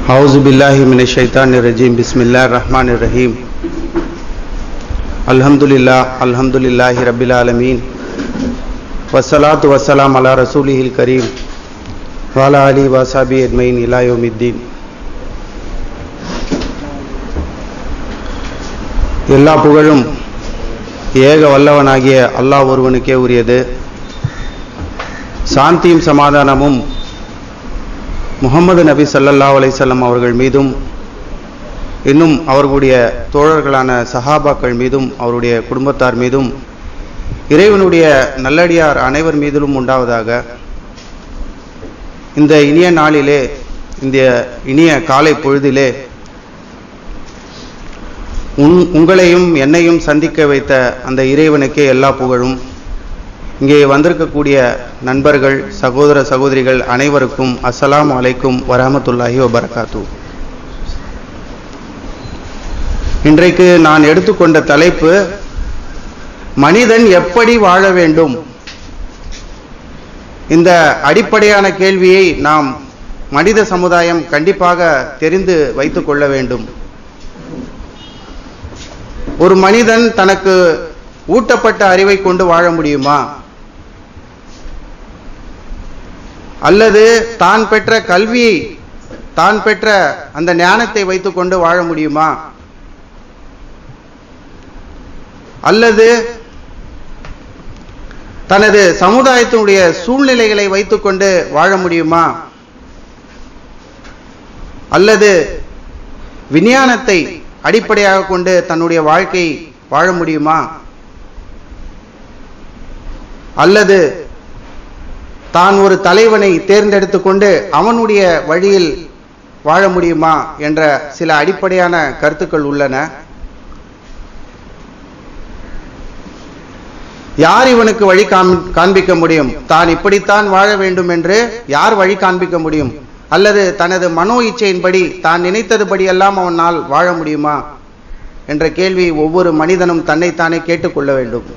أعوذ بالله من الشيطان الرجيم بسم الله الرحمن الرحيم الحمد لله الحمد لله رب العالمين والصلاة والسلام على رسوله الكريم وعلى آله وصحبه أجمعين إلى يوم الدين எல்லா புகழும் ஏக வல்லவனாகிய அல்லாஹ் ஒருவனுக்கே உரியது சாந்தியும் சமாதானமும் முகமது நபி ஸல்லல்லாஹு அலைஹி வஸல்லம் அவர்கள் மீதும் இன்னும் அவர்களுடைய தோழர்களான சஹாபாக்கள் மீதும் அவருடைய குடும்பத்தார் மீதும் இறைவனுடைய நல்லடியார் அனைவர் மீதிலும் உண்டாவதாக இந்த இனிய நாளிலே இந்த இனிய காலை பொழுதிலே உன் உங்களையும் என்னையும் சந்திக்க வைத்த அந்த இறைவனுக்கே எல்லா புகழும் இங்கே வந்திருக்கக்கூடிய நண்பர்கள் சகோதர சகோதரிகள் அனைவருக்கும் அஸ்ஸலாமு அலைக்கும் வரஹமத்துல்லாஹி வபரகாத்து இன்றைக்கு நான் எடுத்துக்கொண்ட தலைப்பு மனிதன் எப்படி வாழ வேண்டும் இந்த அடிப்படையான கேள்வியை நாம் மனித சமுதாயம் கண்டிப்பாக தெரிந்து வைத்துக் கொள்ள வேண்டும் ஒரு மனிதன் தனக்கு ஊட்டப்பட்ட அறிவை கொண்டு வாழ முடியுமா அல்லது தான் பெற்ற கல்வியை தான் பெற்ற அந்த ஞானத்தை வைத்துக்கொண்டு வாழ முடியுமா அல்லது தனது சமுதாயத்தினுடைய சூழ்நிலைகளை வைத்துக்கொண்டு வாழ முடியுமா அல்லது விஞ்ஞானத்தை அடிப்படையாக கொண்டு தன்னுடைய வாழ்க்கை வாழ முடியுமா அல்லது தான் ஒரு தலைவனை தேர்ந்தெடுத்து கொண்டு அவனுடைய வழியில் வாழ முடியுமா என்ற சில அடிப்படையான கருத்துக்கள் உள்ளன யார் இவனுக்கு வழி காண்பிக்க முடியும் தான் இப்படித்தான் வாழ வேண்டும் என்று யார் வழி காண்பிக்க முடியும் அல்லது தனது மனோ இச்சையின்படி தான் நினைத்ததுபடி எல்லாம் அவனால் வாழ முடியுமா என்ற கேள்வி ஒவ்வொரு மனிதனும் தன்னைத்தானே கேட்டுக்கொள்ள வேண்டும்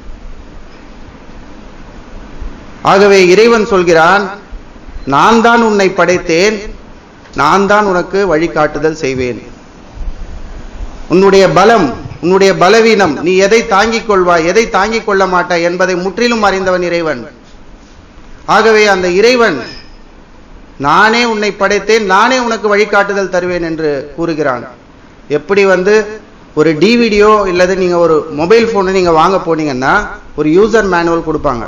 ஆகவே இறைவன் சொல்கிறான் நான் தான் உன்னை படைத்தேன் நான் தான் உனக்கு வழிகாட்டுதல் செய்வேன் உன்னுடைய பலம் உன்னுடைய பலவீனம் நீ எதை தாங்கிக் கொள்வாய் எதை தாங்கிக் கொள்ள மாட்டாய் என்பதை முற்றிலும் அறிந்தவன் இறைவன் ஆகவே அந்த இறைவன் நானே உன்னை படைத்தேன் நானே உனக்கு வழிகாட்டுதல் தருவேன் என்று கூறுகிறான் எப்படி வந்து ஒரு டிவிடியோ இல்லது நீங்க ஒரு மொபைல் போனை நீங்க வாங்க போனீங்கன்னா ஒரு யூசர் மேனுவல் கொடுப்பாங்க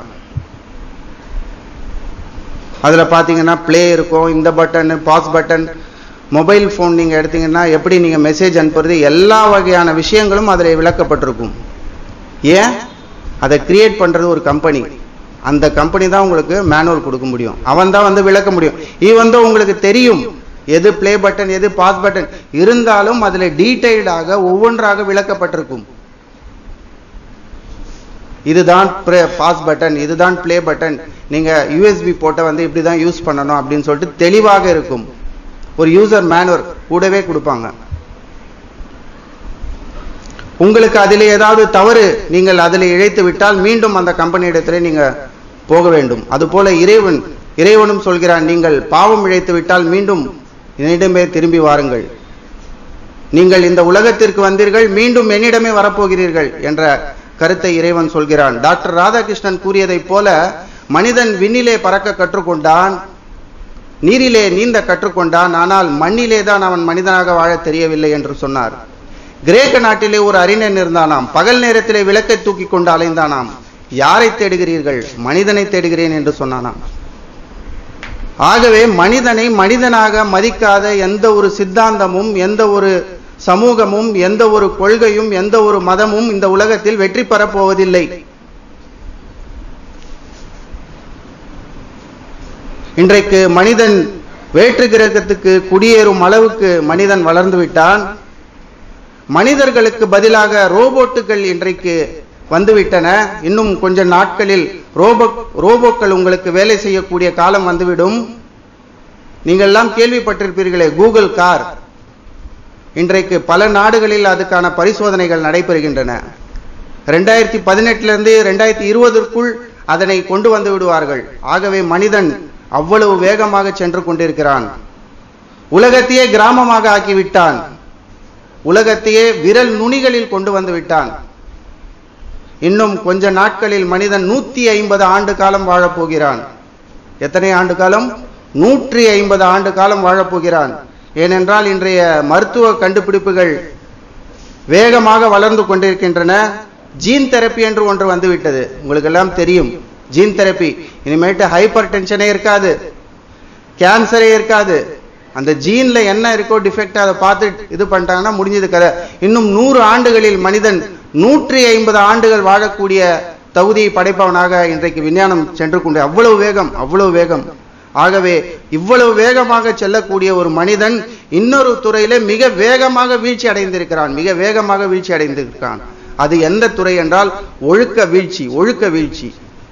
அதில் பார்த்தீங்கன்னா ப்ளே இருக்கும் இந்த button pause button mobile phone நீங்கள் எடுத்தீங்கன்னா எப்படி நீங்கள் மெசேஜ் அனுப்புறது எல்லா வகையான விஷயங்களும் அதில் விளக்கப்பட்டிருக்கும் ஏன் அதை கிரியேட் பண்ணுறது ஒரு கம்பெனி அந்த கம்பெனி தான் உங்களுக்கு மேனுவல் கொடுக்க முடியும் அவன் தான் வந்து விளக்க முடியும் இது வந்து உங்களுக்கு தெரியும் எது ப்ளே பட்டன் எது பாஸ் பட்டன் இருந்தாலும் அதில் டீட்டெயில்டாக ஒவ்வொன்றாக விளக்கப்பட்டிருக்கும் இதுதான் பாஸ் பட்டன் இதுதான் ப்ளே பட்டன் நீங்க யூஎஸ்பி போட்ட வந்து இப்படி தான் யூஸ் பண்ணணும் அப்படின்னு சொல்லிட்டு தெளிவாக இருக்கும் ஒரு யூசர் மேனுவர் கூடவே கொடுப்பாங்க உங்களுக்கு அதில் ஏதாவது தவறு நீங்கள் அதில் இழைத்து விட்டால் மீண்டும் அந்த கம்பெனி இடத்துல நீங்க போக வேண்டும் அதுபோல இறைவன் இறைவனும் சொல்கிறான் நீங்கள் பாவம் இழைத்து விட்டால் மீண்டும் என்னிடமே திரும்பி வாருங்கள் நீங்கள் இந்த உலகத்திற்கு வந்தீர்கள் மீண்டும் என்னிடமே வரப்போகிறீர்கள் என்ற கருத்தை இறைவன் சொல்கிறான் டாக்டர் ராதாகிருஷ்ணன் கூறியதைப் போல மனிதன் விண்ணிலே பறக்க கற்றுக்கொண்டான் நீரிலே நீந்த கற்றுக்கொண்டான் ஆனால் மண்ணிலே தான் அவன் மனிதனாக வாழ தெரியவில்லை என்று சொன்னார் கிரேக்க நாட்டிலே ஒரு அறிஞன் இருந்தானாம் பகல் நேரத்திலே விளக்கை தூக்கி கொண்டு அலைந்தானாம் யாரை தேடுகிறீர்கள் மனிதனை தேடுகிறேன் என்று சொன்னானாம் ஆகவே மனிதனை மனிதனாக மதிக்காத எந்த ஒரு சித்தாந்தமும் எந்த ஒரு சமூகமும் எந்த ஒரு கொள்கையும் எந்த ஒரு மதமும் இந்த உலகத்தில் வெற்றி பெறப்போவதில்லை இன்றைக்கு மனிதன் வேற்று கிரகத்துக்கு குடியேறும் அளவுக்கு மனிதன் வளர்ந்து விட்டான் மனிதர்களுக்கு பதிலாக ரோபோட்டுகள் இன்றைக்கு வந்துவிட்டன இன்னும் கொஞ்ச நாட்களில் ரோபோ ரோபோக்கள் உங்களுக்கு வேலை செய்யக்கூடிய காலம் வந்துவிடும் நீங்கள் எல்லாம் கேள்விப்பட்டிருப்பீர்களே கூகுள் கார் இன்றைக்கு பல நாடுகளில் அதுக்கான பரிசோதனைகள் நடைபெறுகின்றன ரெண்டாயிரத்தி பதினெட்டுலேருந்து ரெண்டாயிரத்தி இருபதற்குள் அதனை கொண்டு வந்து விடுவார்கள் ஆகவே மனிதன் அவ்வளவு வேகமாக சென்று கொண்டிருக்கிறான் உலகத்தையே கிராமமாக ஆக்கிவிட்டான் உலகத்தையே விரல் நுனிகளில் கொண்டு வந்து விட்டான் இன்னும் கொஞ்ச நாட்களில் மனிதன் நூத்தி ஐம்பது ஆண்டு காலம் வாழப்போகிறான் எத்தனை ஆண்டு காலம் நூற்றி ஐம்பது ஆண்டு காலம் வாழப்போகிறான் ஏனென்றால் இன்றைய மருத்துவ கண்டுபிடிப்புகள் வேகமாக வளர்ந்து கொண்டிருக்கின்றன ஜீன் தெரப்பி என்று ஒன்று வந்துவிட்டது உங்களுக்கு எல்லாம் தெரியும் ஜீன் தெரப்பி இனிமேட்டு ஹைப்பர் டென்ஷனே இருக்காது கேன்சரே இருக்காது அந்த ஜீன்ல என்ன இருக்கோ டிஃபெக்ட் அதை பார்த்து இது பண்ணிட்டாங்கன்னா முடிஞ்சது கதை இன்னும் நூறு ஆண்டுகளில் மனிதன் நூற்றி ஐம்பது ஆண்டுகள் வாழக்கூடிய தகுதியை படைப்பவனாக இன்றைக்கு விஞ்ஞானம் சென்று கொண்டு அவ்வளவு வேகம் அவ்வளவு வேகம் ஆகவே இவ்வளவு வேகமாக செல்லக்கூடிய ஒரு மனிதன் இன்னொரு துறையில மிக வேகமாக வீழ்ச்சி அடைந்திருக்கிறான் மிக வேகமாக வீழ்ச்சி அடைந்திருக்கிறான் அது எந்த துறை என்றால் ஒழுக்க வீழ்ச்சி ஒழுக்க வீழ்ச்சி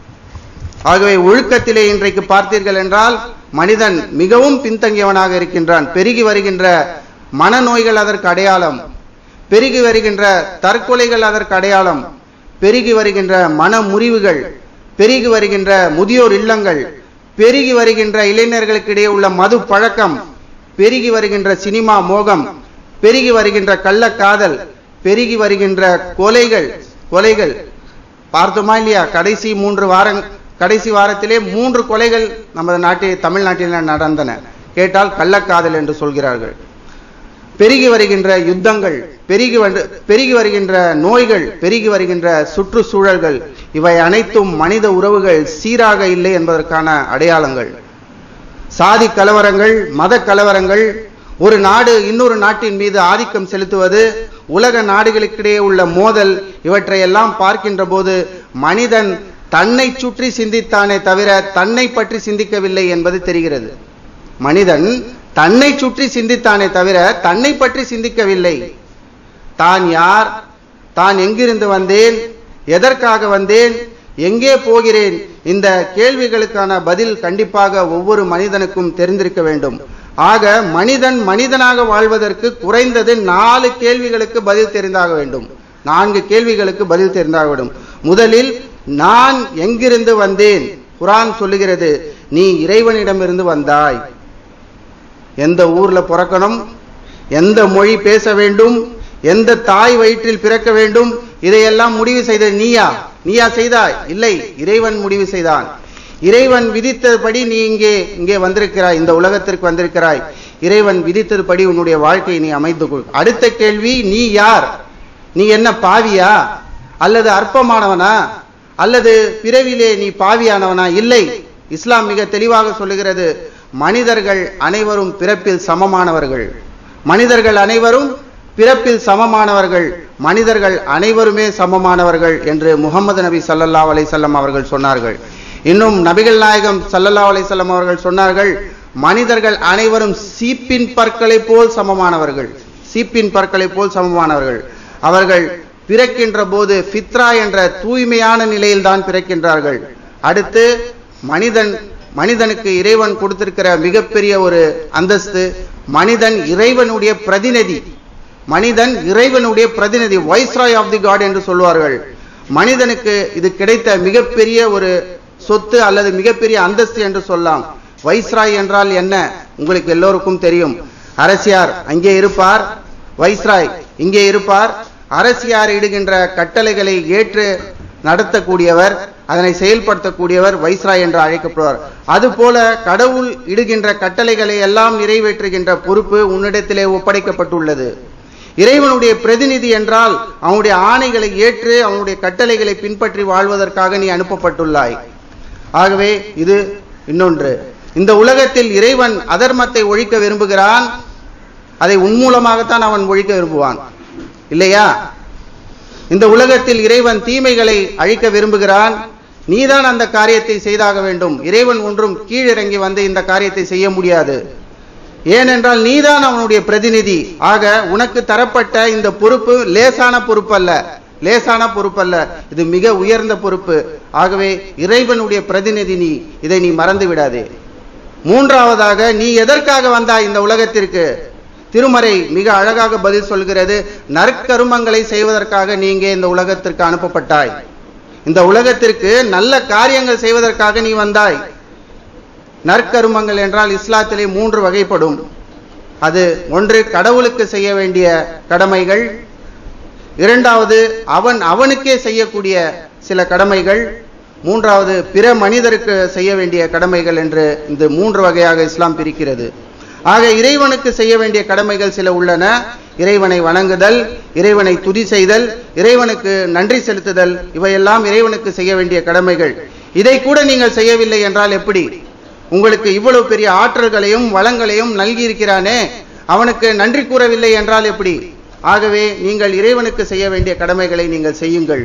ஆகவே ஒழுக்கத்திலே இன்றைக்கு பார்த்தீர்கள் என்றால் மனிதன் மிகவும் பின்தங்கியவனாக இருக்கின்றான் பெருகி வருகின்ற மனநோய்கள் அதற்கு அடையாளம் பெருகி வருகின்ற தற்கொலைகள் அதற்கு அடையாளம் பெருகி வருகின்ற மன முறிவுகள் பெருகி வருகின்ற முதியோர் இல்லங்கள் பெருகி வருகின்ற இளைஞர்களுக்கிடையே உள்ள மது பழக்கம் பெருகி வருகின்ற சினிமா மோகம் பெருகி வருகின்ற கள்ளக்காதல் பெருகி வருகின்ற கொலைகள் கொலைகள் பார்த்தோமா இல்லையா கடைசி மூன்று வாரங் கடைசி வாரத்திலே மூன்று கொலைகள் நமது நாட்டில் தமிழ்நாட்டில் நடந்தன கேட்டால் கள்ளக்காதல் என்று சொல்கிறார்கள் பெருகி வருகின்ற யுத்தங்கள் பெருகி வந்து பெருகி வருகின்ற நோய்கள் பெருகி வருகின்ற சுற்றுச்சூழல்கள் இவை அனைத்தும் மனித உறவுகள் சீராக இல்லை என்பதற்கான அடையாளங்கள் சாதி கலவரங்கள் மத கலவரங்கள் ஒரு நாடு இன்னொரு நாட்டின் மீது ஆதிக்கம் செலுத்துவது உலக நாடுகளுக்கிடையே உள்ள மோதல் இவற்றையெல்லாம் பார்க்கின்ற போது மனிதன் தன்னை சுற்றி சிந்தித்தானே தவிர தன்னை பற்றி சிந்திக்கவில்லை என்பது தெரிகிறது மனிதன் தன்னை சுற்றி சிந்தித்தானே தவிர தன்னை பற்றி சிந்திக்கவில்லை தான் யார் தான் எங்கிருந்து வந்தேன் எதற்காக வந்தேன் எங்கே போகிறேன் இந்த கேள்விகளுக்கான பதில் கண்டிப்பாக ஒவ்வொரு மனிதனுக்கும் தெரிந்திருக்க வேண்டும் ஆக மனிதன் மனிதனாக வாழ்வதற்கு குறைந்தது நாலு கேள்விகளுக்கு பதில் தெரிந்தாக வேண்டும் நான்கு கேள்விகளுக்கு பதில் தெரிந்தாக வேண்டும் முதலில் நான் எங்கிருந்து வந்தேன் குரான் சொல்லுகிறது நீ இறைவனிடமிருந்து வந்தாய் எந்த ஊர்ல பிறக்கணும் எந்த மொழி பேச வேண்டும் எந்த தாய் வயிற்றில் பிறக்க வேண்டும் இதையெல்லாம் முடிவு செய்தது நீயா நீயா செய்தாய் இல்லை இறைவன் முடிவு செய்தான் இறைவன் விதித்தபடி நீ இங்கே இங்கே வந்திருக்கிறாய் இந்த உலகத்திற்கு வந்திருக்கிறாய் இறைவன் விதித்ததுபடி உன்னுடைய வாழ்க்கையை நீ அமைத்து கொள் அடுத்த கேள்வி நீ யார் நீ என்ன பாவியா அல்லது அற்பமானவனா அல்லது பிறவிலே நீ பாவியானவனா இல்லை இஸ்லாம் மிக தெளிவாக சொல்லுகிறது மனிதர்கள் அனைவரும் பிறப்பில் சமமானவர்கள் மனிதர்கள் அனைவரும் பிறப்பில் சமமானவர்கள் மனிதர்கள் அனைவருமே சமமானவர்கள் என்று முகமது நபி சல்லல்லா அலைசல்லம் அவர்கள் சொன்னார்கள் இன்னும் நபிகள் நாயகம் சல்லல்லா அலைசல்லம் அவர்கள் சொன்னார்கள் மனிதர்கள் அனைவரும் சீப்பின் பற்களை போல் சமமானவர்கள் சீப்பின் பற்களை போல் சமமானவர்கள் அவர்கள் பிறக்கின்ற போது ஃபித்ரா என்ற தூய்மையான நிலையில் தான் பிறக்கின்றார்கள் அடுத்து மனிதன் மனிதனுக்கு இறைவன் கொடுத்திருக்கிற மிகப்பெரிய ஒரு அந்தஸ்து மனிதன் இறைவனுடைய பிரதிநிதி மனிதன் இறைவனுடைய பிரதிநிதி வைஸ்ராய் ஆஃப் தி காட் என்று சொல்வார்கள் மனிதனுக்கு இது கிடைத்த மிகப்பெரிய ஒரு சொத்து அல்லது மிகப்பெரிய அந்தஸ்து என்று சொல்லலாம் வைஸ்ராய் என்றால் என்ன உங்களுக்கு எல்லோருக்கும் தெரியும் அரசியார் அங்கே இருப்பார் வைஸ்ராய் இங்கே இருப்பார் அரசியார் இடுகின்ற கட்டளைகளை ஏற்று நடத்தக்கூடியவர் அதனை செயல்படுத்தக்கூடியவர் வைஸ்ராய் என்று அழைக்கப்படுவார் அதுபோல கடவுள் இடுகின்ற கட்டளைகளை எல்லாம் நிறைவேற்றுகின்ற பொறுப்பு உன்னிடத்திலே ஒப்படைக்கப்பட்டுள்ளது இறைவனுடைய பிரதிநிதி என்றால் அவனுடைய ஆணைகளை ஏற்று அவனுடைய கட்டளைகளை பின்பற்றி வாழ்வதற்காக நீ அனுப்பப்பட்டுள்ளாய் ஆகவே இது இன்னொன்று இந்த உலகத்தில் இறைவன் அதர்மத்தை ஒழிக்க விரும்புகிறான் அதை உன்மூலமாகத்தான் அவன் ஒழிக்க விரும்புவான் இல்லையா இந்த உலகத்தில் இறைவன் தீமைகளை அழிக்க விரும்புகிறான் நீதான் அந்த காரியத்தை செய்தாக வேண்டும் இறைவன் ஒன்றும் கீழிறங்கி வந்து இந்த காரியத்தை செய்ய முடியாது ஏனென்றால் நீதான் அவனுடைய பிரதிநிதி ஆக உனக்கு தரப்பட்ட இந்த பொறுப்பு லேசான பொறுப்பு அல்ல லேசான பொறுப்பு அல்ல இது மிக உயர்ந்த பொறுப்பு ஆகவே இறைவனுடைய பிரதிநிதி நீ இதை நீ மறந்து விடாதே மூன்றாவதாக நீ எதற்காக வந்தாய் இந்த உலகத்திற்கு திருமறை மிக அழகாக பதில் சொல்கிறது நற்கருமங்களை செய்வதற்காக நீங்க இந்த உலகத்திற்கு அனுப்பப்பட்டாய் இந்த உலகத்திற்கு நல்ல காரியங்கள் செய்வதற்காக நீ வந்தாய் நற்கருமங்கள் என்றால் இஸ்லாத்திலே மூன்று வகைப்படும் அது ஒன்று கடவுளுக்கு செய்ய வேண்டிய கடமைகள் இரண்டாவது அவன் அவனுக்கே செய்யக்கூடிய சில கடமைகள் மூன்றாவது பிற மனிதருக்கு செய்ய வேண்டிய கடமைகள் என்று இந்த மூன்று வகையாக இஸ்லாம் பிரிக்கிறது ஆக இறைவனுக்கு செய்ய வேண்டிய கடமைகள் சில உள்ளன இறைவனை வணங்குதல் இறைவனை துதி செய்தல் இறைவனுக்கு நன்றி செலுத்துதல் இவையெல்லாம் இறைவனுக்கு செய்ய வேண்டிய கடமைகள் இதை கூட நீங்கள் செய்யவில்லை என்றால் எப்படி உங்களுக்கு இவ்வளவு பெரிய ஆற்றல்களையும் வளங்களையும் நல்கி இருக்கிறானே அவனுக்கு நன்றி கூறவில்லை என்றால் எப்படி ஆகவே நீங்கள் இறைவனுக்கு செய்ய வேண்டிய கடமைகளை நீங்கள் செய்யுங்கள்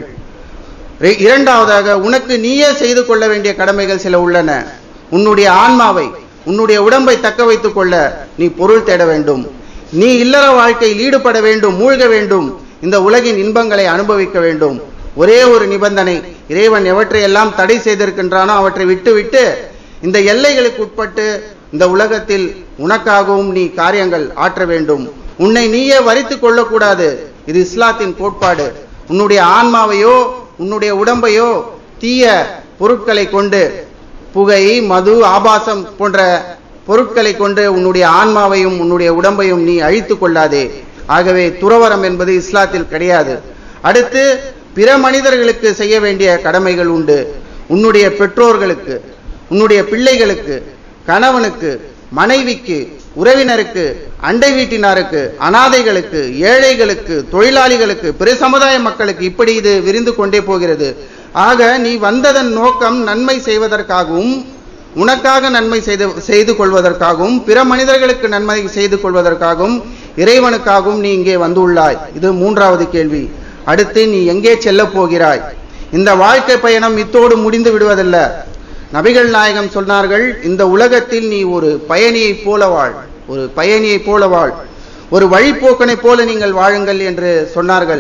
இ- இரண்டாவதாக உனக்கு நீயே செய்து கொள்ள வேண்டிய கடமைகள் சில உள்ளன உன்னுடைய ஆன்மாவை உன்னுடைய உடம்பை தக்க வைத்துக் கொள்ள நீ பொருள் தேட வேண்டும் நீ இல்லற வாழ்க்கையில் ஈடுபட வேண்டும் மூழ்க வேண்டும் இந்த உலகின் இன்பங்களை அனுபவிக்க வேண்டும் ஒரே ஒரு நிபந்தனை இறைவன் எவற்றையெல்லாம் தடை செய்திருக்கின்றானோ அவற்றை விட்டுவிட்டு இந்த எல்லைகளுக்கு உட்பட்டு இந்த உலகத்தில் உனக்காகவும் நீ காரியங்கள் ஆற்ற வேண்டும் உன்னை நீயே வரித்துக் கொள்ளக்கூடாது இது இஸ்லாத்தின் கோட்பாடு உன்னுடைய ஆன்மாவையோ உன்னுடைய உடம்பையோ தீய பொருட்களை கொண்டு புகை மது ஆபாசம் போன்ற பொருட்களை கொண்டு உன்னுடைய ஆன்மாவையும் உன்னுடைய உடம்பையும் நீ அழித்துக் கொள்ளாதே ஆகவே துறவரம் என்பது இஸ்லாத்தில் கிடையாது அடுத்து பிற மனிதர்களுக்கு செய்ய வேண்டிய கடமைகள் உண்டு உன்னுடைய பெற்றோர்களுக்கு உன்னுடைய பிள்ளைகளுக்கு கணவனுக்கு மனைவிக்கு உறவினருக்கு அண்டை வீட்டினாருக்கு அனாதைகளுக்கு ஏழைகளுக்கு தொழிலாளிகளுக்கு பிற சமுதாய மக்களுக்கு இப்படி இது விரிந்து கொண்டே போகிறது ஆக நீ வந்ததன் நோக்கம் நன்மை செய்வதற்காகவும் உனக்காக நன்மை செய்து செய்து கொள்வதற்காகவும் பிற மனிதர்களுக்கு நன்மை செய்து கொள்வதற்காகவும் இறைவனுக்காகவும் நீ இங்கே வந்துள்ளாய் இது மூன்றாவது கேள்வி அடுத்து நீ எங்கே செல்லப் போகிறாய் இந்த வாழ்க்கை பயணம் இத்தோடு முடிந்து விடுவதல்ல நபிகள் நாயகம் சொன்னார்கள் இந்த உலகத்தில் நீ ஒரு பயணியைப் போல வாழ் ஒரு பயணியைப் போல வாழ் ஒரு வழிப்போக்கனைப் போல நீங்கள் வாழுங்கள் என்று சொன்னார்கள்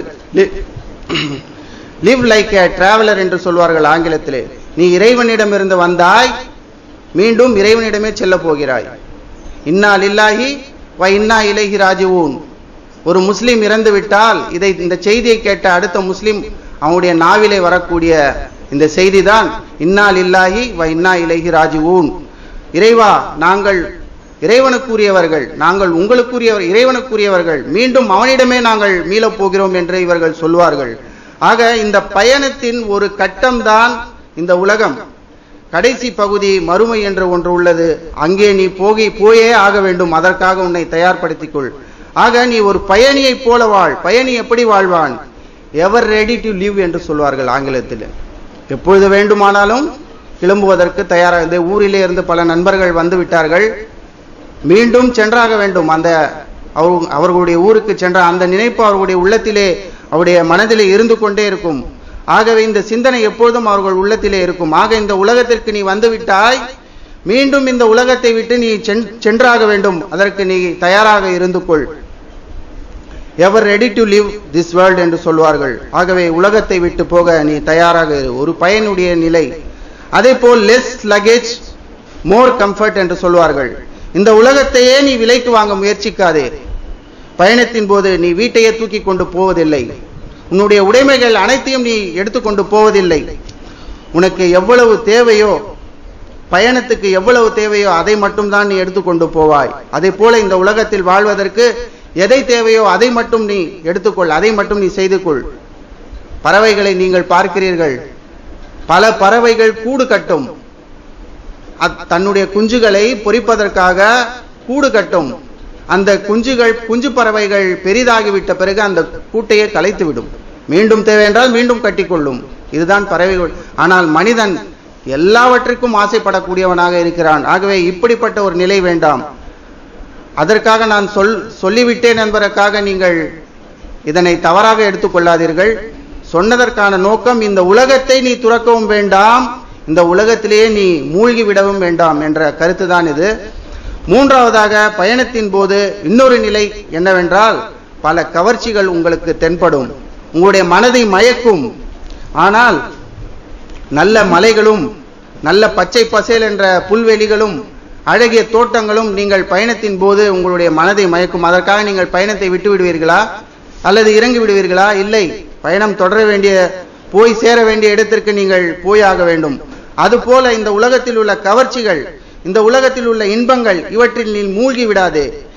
லிவ் லைக் a டிராவலர் என்று சொல்வார்கள் ஆங்கிலத்திலே நீ இறைவனிடமிருந்து வந்தாய் மீண்டும் இறைவனிடமே செல்ல போகிறாய் இன்னா லில்லாஹி வ இன்னா இலைஹி ராஜிவூன் ஒரு முஸ்லிம் இறந்து விட்டால் இதை இந்த செய்தியை கேட்ட அடுத்த முஸ்லிம் அவனுடைய நாவிலே வரக்கூடிய இந்த செய்தி தான் இன்னா லில்லாஹி வ இன்னா இலைஹி ராஜிவூன் இறைவா நாங்கள் இறைவனுக்குரியவர்கள் நாங்கள் உங்களுக்குரியவர் இறைவனுக்குரியவர்கள் மீண்டும் அவனிடமே நாங்கள் மீளப் போகிறோம் என்று இவர்கள் சொல்வார்கள் ஆக இந்த பயணத்தின் ஒரு கட்டம்தான் இந்த உலகம் கடைசி பகுதி மறுமை என்று ஒன்று உள்ளது அங்கே நீ போகி போயே ஆக வேண்டும் அதற்காக உன்னை தயார்படுத்திக் கொள் ஆக நீ ஒரு பயணியைப் போல வாழ் பயணி எப்படி வாழ்வான் எவர் ரெடி டு லிவ் என்று சொல்வார்கள் ஆங்கிலத்தில் எப்பொழுது வேண்டுமானாலும் கிளம்புவதற்கு தயாராக இந்த ஊரிலே இருந்து பல நண்பர்கள் வந்து விட்டார்கள் மீண்டும் சென்றாக வேண்டும் அந்த அவர்- அவர்களுடைய ஊருக்கு சென்ற அந்த நினைப்பு அவர்களுடைய உள்ளத்திலே அவருடைய மனதிலே இருந்து கொண்டே இருக்கும் ஆகவே இந்த சிந்தனை எப்பொழுதும் அவர்கள் உள்ளத்திலே இருக்கும் ஆக இந்த உலகத்திற்கு நீ வந்து விட்டாய் மீண்டும் இந்த உலகத்தை விட்டு நீ சென்- சென்றாக வேண்டும் அதற்கு நீ தயாராக இருந்து கொள் ever ready to live this world என்று சொல்வார்கள் ஆகவே உலகத்தை விட்டு போக நீ தயாராக இரு ஒரு பயனுடைய நிலை அதே போல் லெஸ் லகேஜ் மோர் கம்ஃபர்ட் என்று சொல்வார்கள் இந்த உலகத்தையே நீ விலைக்கு வாங்க முயற்சிக்காதே பயணத்தின் போது நீ வீட்டையே தூக்கி கொண்டு போவதில்லை உன்னுடைய உடைமைகள் அனைத்தையும் நீ எடுத்துக்கொண்டு போவதில்லை உனக்கு எவ்வளவு தேவையோ பயணத்துக்கு எவ்வளவு தேவையோ அதை மட்டும்தான் நீ எடுத்துக்கொண்டு போவாய் அதே போல இந்த உலகத்தில் வாழ்வதற்கு எதை தேவையோ அதை மட்டும் நீ எடுத்துக்கொள் அதை மட்டும் நீ செய்து கொள் பறவைகளை நீங்கள் பார்க்கிறீர்கள் பல பறவைகள் கூடு கட்டும் அத்- தன்னுடைய குஞ்சுகளை பொரிப்பதற்காக கூடு கட்டும் அந்த குஞ்சுகள் குஞ்சு பறவைகள் பெரிதாகிவிட்ட பிறகு அந்த கூட்டையே கலைத்துவிடும் மீண்டும் தேவை என்றால் மீண்டும் கட்டிக்கொள்ளும் இதுதான் பறவைகள் ஆனால் மனிதன் எல்லாவற்றிற்கும் ஆசைப்படக்கூடியவனாக இருக்கிறான் ஆகவே இப்படிப்பட்ட ஒரு நிலை வேண்டாம் அதற்காக நான் சொல் சொல்லிவிட்டேன் என்பதற்காக நீங்கள் இதனை தவறாக எடுத்துக்கொள்ளாதீர்கள் சொன்னதற்கான நோக்கம் இந்த உலகத்தை நீ துறக்கவும் வேண்டாம் இந்த உலகத்திலேயே நீ மூழ்கி விடவும் வேண்டாம் என்ற கருத்து தான் இது மூன்றாவதாக பயணத்தின் போது இன்னொரு நிலை என்னவென்றால் பல கவர்ச்சிகள் உங்களுக்கு தென்படும் உங்களுடைய மனதை மயக்கும் ஆனால் நல்ல மலைகளும் நல்ல பச்சை பசேல் என்ற புல்வெளிகளும் அழகிய தோட்டங்களும் நீங்கள் பயணத்தின் போது உங்களுடைய மனதை மயக்கும் அதற்காக நீங்கள் பயணத்தை விட்டு விடுவீர்களா அல்லது இறங்கி விடுவீர்களா இல்லை பயணம் தொடர வேண்டிய போய் சேர வேண்டிய இடத்திற்கு நீங்கள் போயாக வேண்டும் அதுபோல இந்த உலகத்தில் உள்ள கவர்ச்சிகள் இந்த உலகத்தில் உள்ள இன்பங்கள் இவற்றில் நீ மூழ்கி விடாதே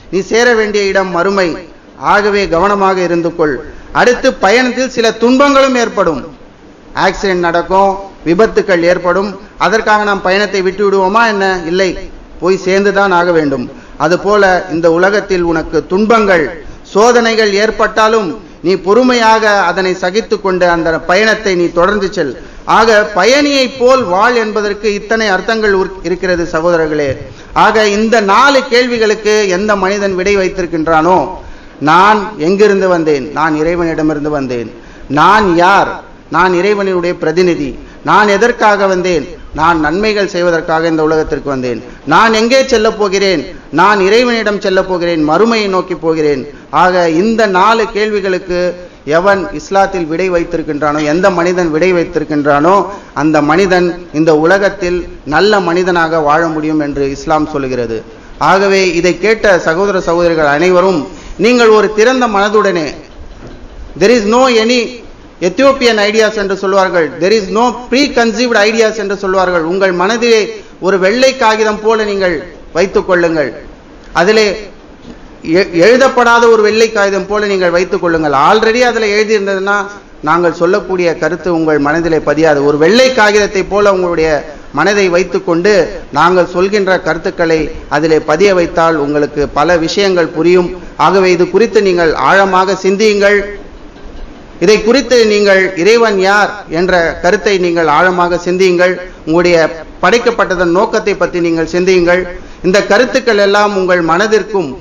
நீ சேர வேண்டிய இடம் மறுமை ஆகவே கவனமாக இருந்து கொள் அடுத்து பயணத்தில் சில துன்பங்களும் ஏற்படும் ஆக்சிடென்ட் நடக்கும் விபத்துக்கள் ஏற்படும் அதற்காக நாம் பயணத்தை விட்டு விடுவோமா என்ன இல்லை போய் சேர்ந்துதான் ஆக வேண்டும் அதுபோல இந்த உலகத்தில் உனக்கு துன்பங்கள் சோதனைகள் ஏற்பட்டாலும் நீ பொறுமையாக அதனை சகித்து கொண்டு அந்த பயணத்தை நீ தொடர்ந்து செல் ஆக பயணியைப் போல் வாழ் என்பதற்கு இத்தனை அர்த்தங்கள் உர்- இருக்கிறது சகோதரர்களே ஆக இந்த நாலு கேள்விகளுக்கு எந்த மனிதன் விடை வைத்திருக்கின்றானோ நான் எங்கிருந்து வந்தேன் நான் இறைவனிடமிருந்து வந்தேன் நான் யார் நான் இறைவனுடைய பிரதிநிதி நான் எதற்காக வந்தேன் நான் நன்மைகள் செய்வதற்காக இந்த உலகத்திற்கு வந்தேன் நான் எங்கே செல்லப் போகிறேன் நான் இறைவனிடம் செல்லப் போகிறேன் மறுமையை நோக்கி போகிறேன் ஆக இந்த நாலு கேள்விகளுக்கு எவன் இஸ்லாத்தில் விடை வைத்திருக்கின்றானோ எந்த மனிதன் விடை வைத்திருக்கின்றானோ அந்த மனிதன் இந்த உலகத்தில் நல்ல மனிதனாக வாழ முடியும் என்று இஸ்லாம் சொல்கிறது ஆகவே இதை கேட்ட சகோதர சகோதரிகள் அனைவரும் நீங்கள் ஒரு திறந்த மனதுடனே there is no any Ethiopian ideas என்று சொல்வார்கள் there is no preconceived ideas என்று சொல்வார்கள் உங்கள் மனதிலே ஒரு வெள்ளை காகிதம் போல நீங்கள் வைத்துக் கொள்ளுங்கள் அதிலே எ- எழுதப்படாத ஒரு வெள்ளை காகிதம் போல நீங்கள் வைத்துக் கொள்ளுங்கள் ஆல்ரெடி அதில் எழுதியிருந்ததுன்னா நாங்கள் சொல்லக்கூடிய கருத்து உங்கள் மனதிலே பதியாது ஒரு வெள்ளை காகிதத்தை போல உங்களுடைய மனதை வைத்துக்கொண்டு நாங்கள் சொல்கின்ற கருத்துக்களை அதிலே பதிய வைத்தால் உங்களுக்கு பல விஷயங்கள் புரியும் ஆகவே இது குறித்து நீங்கள் ஆழமாக சிந்தியுங்கள் இதை குறித்து நீங்கள் இறைவன் யார் என்ற கருத்தை நீங்கள் ஆழமாக சிந்தியுங்கள் உங்களுடைய படைக்கப்பட்டதன் நோக்கத்தை பற்றி நீங்கள் சிந்தியுங்கள் இந்த கருத்துக்கள் எல்லாம் உங்கள் மனதிற்கும்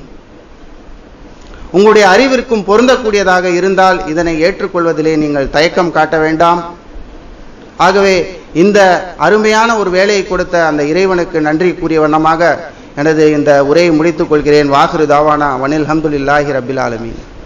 உங்களுடைய அறிவிற்கும் பொருந்தக்கூடியதாக இருந்தால் இதனை ஏற்றுக்கொள்வதிலே நீங்கள் தயக்கம் காட்ட வேண்டாம் ஆகவே இந்த அருமையான ஒரு வேலையை கொடுத்த அந்த இறைவனுக்கு நன்றி கூறிய வண்ணமாக எனது இந்த உரையை முடித்துக் கொள்கிறேன் வாசுரு தாவானா வனில் ஹம்துலில்லாஹி ரபில் ஆலமீன்